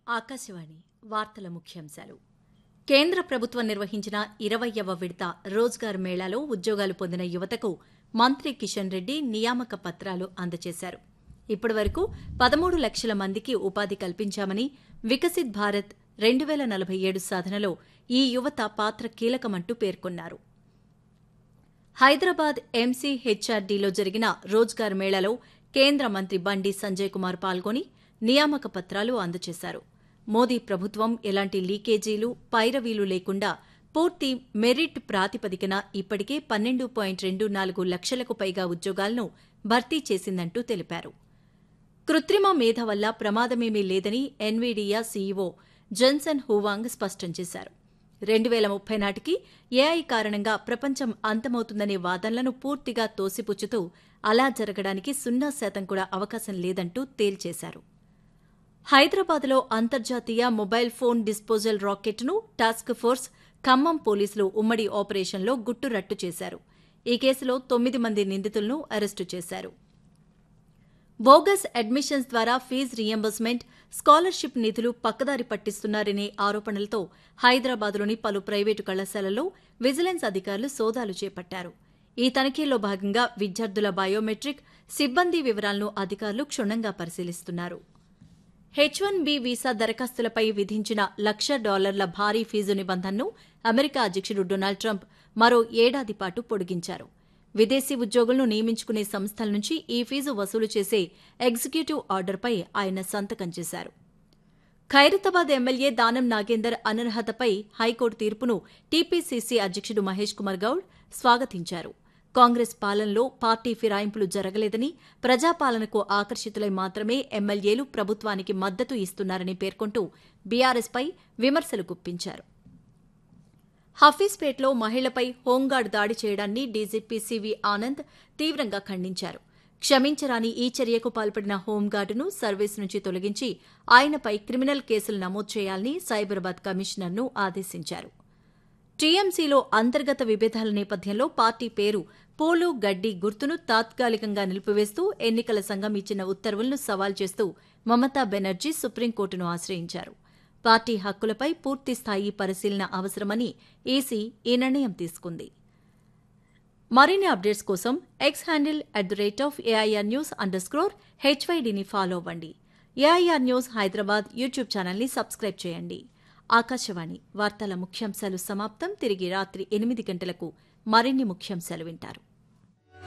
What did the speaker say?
ఆకాశవాణి వార్తల ముఖ్యాంశాలు కేంద్ర ప్రభుత్వం నిర్వహించిన ఇరవయ్యవ విడత రోజ్గార్ మేళాలో ఉద్యోగాలు పొందిన యువతకు మంత్రి కిషన్ రెడ్డి నియామక పత్రాలు అందజేశారు ఇప్పటివరకు పదమూడు లక్షల మందికి ఉపాధి కల్పించామని వికసిత్ భారత్ రెండు వేల నలభై ఏడు సాధనలో ఈ యువత పాత్ర కీలకమంటూ పేర్కొన్నారు హైదరాబాద్ ఎంసీ హెచ్ఆర్డీలో జరిగిన రోజ్గార్ మేళాలో కేంద్ర మంత్రి బండి సంజయ్ కుమార్ పాల్గొని నియామక పత్రాలు అందజేశారు మోదీ ప్రభుత్వం ఎలాంటి లీకేజీలు పైరవీలు లేకుండా పూర్తి మెరిట్ ప్రాతిపదికన ఇప్పటికే పన్నెండు పాయింట్ రెండు నాలుగు లక్షలకు పైగా ఉద్యోగాలను భర్తీ చేసిందంటూ తెలిపారు కృత్రిమ మేధ వల్ల ప్రమాదమేమీ లేదని ఎన్వీడియా సీఈఓ జన్సన్ హూవాంగ్ స్పష్టం చేశారు రెండు వేల ముప్పై నాటికి ఏఐ కారణంగా ప్రపంచం అంతమవుతుందనే వాదనలను పూర్తిగా తోసిపుచ్చుతూ అలా జరగడానికి సున్నా శాతం కూడా అవకాశం లేదంటూ తేల్చేశారు హైదరాబాద్లో అంతర్జాతీయ మొబైల్ ఫోన్ డిస్పోజల్ రాకెట్ను టాస్క్ ఫోర్స్ ఖమ్మం పోలీసులు ఉమ్మడి ఆపరేషన్లో గుట్టురట్టు చేశారు ఈ కేసులో తొమ్మిది మంది నిందితులను అరెస్టు చేశారు బోగస్ అడ్మిషన్స్ ద్వారా ఫీజు రియంబర్స్మెంట్ స్కాలర్షిప్ నిధులు పక్కదారి పట్టిస్తున్నారనే ఆరోపణలతో హైదరాబాద్లోని పలు ప్రైవేటు కళాశాలల్లో విజిలెన్స్ అధికారులు సోదాలు చేపట్టారు ఈ తనిఖీల్లో భాగంగా విద్యార్థుల బయోమెట్రిక్ సిబ్బంది వివరాలను అధికారులు క్షుణ్ణంగా పరిశీలిస్తున్నారు హెచ్ వన్ బి వీసా దరఖాస్తులపై విధించిన లక్ష డాలర్ల భారీ ఫీజు నిబంధనను అమెరికా అధ్యక్షుడు డొనాల్డ్ ట్రంప్ మరో ఏడాది పాటు పొడిగించారు విదేశీ ఉద్యోగులను నియమించుకునే సంస్థల నుంచి ఈ ఫీజు వసూలు చేసే ఎగ్జిక్యూటివ్ ఆర్డర్పై ఆయన సంతకం చేశారు ఖైరతాబాద్ ఎమ్మెల్యే దానం నాగేందర్ అనర్హతపై హైకోర్టు తీర్పును టీపీసీసీ అధ్యక్షుడు మహేష్ కుమార్ గౌడ్ స్వాగతించారు కాంగ్రెస్ పాలనలో పార్టీ ఫిరాయింపులు జరగలేదని ప్రజాపాలనకు ఆకర్షితులై మాత్రమే ఎమ్మెల్యేలు ప్రభుత్వానికి మద్దతు ఇస్తున్నారని పేర్కొంటూ బీఆర్ఎస్పై విమర్శలు గుప్పించారు హఫీజ్పేట్లో మహిళపై హోంగార్డ్ దాడి చేయడాన్ని డీజీపీ సివి ఆనంద్ తీవ్రంగా ఖండించారు క్షమించరాని ఈ చర్యకు పాల్పడిన హోంగార్డును సర్వీస్ నుంచి తొలగించి ఆయనపై క్రిమినల్ కేసులు నమోదు చేయాలని సైబరాబాద్ కమిషనర్ను ఆదేశించారు టీఎంసీలో అంతర్గత విభేదాల నేపథ్యంలో పార్టీ పేరు పోలు గడ్డి గుర్తును తాత్కాలికంగా నిలిపివేస్తూ ఎన్నికల సంఘం ఇచ్చిన ఉత్తర్వులను సవాల్ చేస్తూ మమతా బెనర్జీ సుప్రీంకోర్టును ఆశ్రయించారు పార్టీ హక్కులపై పూర్తిస్థాయి పరిశీలన అవసరమని ఈసీ ఈ నిర్ణయం తీసుకుంది మరిన్ని అప్డేట్స్ కోసం X handle at the rate of AIR news underscore హెచ్వైడీని ఫాలో అవ్వండి ఏఐఆర్ న్యూస్ హైదరాబాద్ యూట్యూబ్ ఛానల్ని సబ్స్క్రైబ్ చేయండి ఆకాశవాణి వార్తల ముఖ్యాంశాలు సమాప్తం తిరిగి రాత్రి ఎనిమిది గంటలకు మరిన్ని ముఖ్యాంశాలు వింటారు